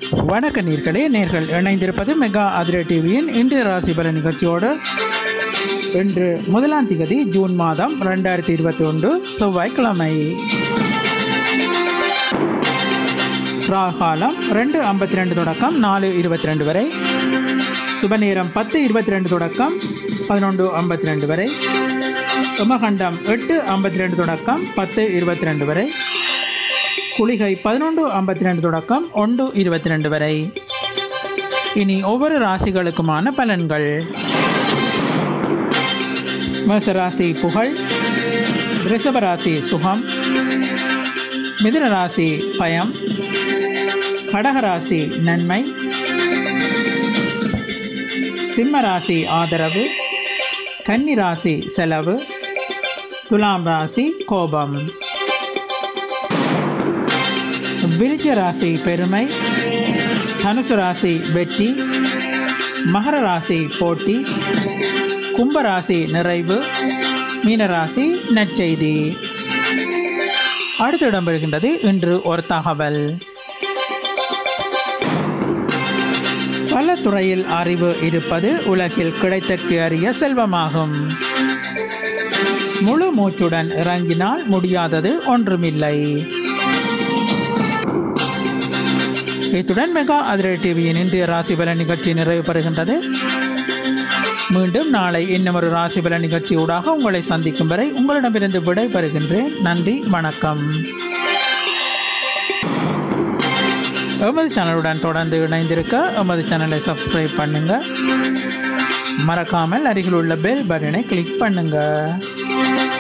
வணக்க நீர்களே நேர்கள் இணைந்திருப்பது மெகா அதிர டிவியின் இந்திய ராசி பல நிகழ்ச்சியோடு இன்று முதலாம் திகதி ஜூன் மாதம் ரெண்டாயிரத்தி இருபத்தி ஒன்று செவ்வாய்க்கிழமை ராகாலம் ரெண்டு ஐம்பத்தி ரெண்டு தொடக்கம் நாலு இருபத்தி ரெண்டு வரை சுபநேரம் பத்து இருபத்தி ரெண்டு தொடக்கம் பதினொன்று ஐம்பத்தி ரெண்டு வரை உமகண்டம் எட்டு ஐம்பத்தி ரெண்டு தொடக்கம் பத்து இருபத்தி ரெண்டு வரை குளிகை பதினொன்று ஐம்பத்தி ரெண்டு தொடக்கம் ஒன்று இருபத்தி ரெண்டு வரை இனி ஒவ்வொரு ராசிகளுக்குமான பலன்கள் மேசராசி புகழ் ரிஷபராசி சுகம் மிதுன ராசி பயம் கடகராசி நன்மை சிம்ம ராசி ஆதரவு கன்னி ராசி செலவு துலாம் ராசி கோபம் விருச்சிக ராசி பெருமை தனுசு ராசி வெற்றி மகர ராசி போட்டி கும்பராசி நிறைவு மீனராசி நற்செய்தி அடுத்து இடம்பெறுகின்றது இன்று ஒரு தகவல் பல துறையில் அறிவு இருப்பது உலகில் கிடைத்தற்கு அறிய செல்வமாகும் முழு மூச்சுடன் இறங்கினால் முடியாதது ஒன்றுமில்லை இத்துடன் மெகா அதிரை டிவியின் இன்றைய ராசி பல நிகழ்ச்சி நிறைவு பெறுகின்றது மீண்டும் நாளை இன்னும் ஒரு ராசி பல நிகழ்ச்சியூடாக உங்களை சந்திக்கும் வரை உங்களிடமிருந்து விடை பெறுகின்றேன் நன்றி வணக்கம் எமது சேனலுடன் தொடர்ந்து இணைந்திருக்க எமது சேனலை சப்ஸ்கிரைப் பண்ணுங்க மறக்காமல் அருகில் உள்ள பெல் பட்டனை கிளிக் பண்ணுங்க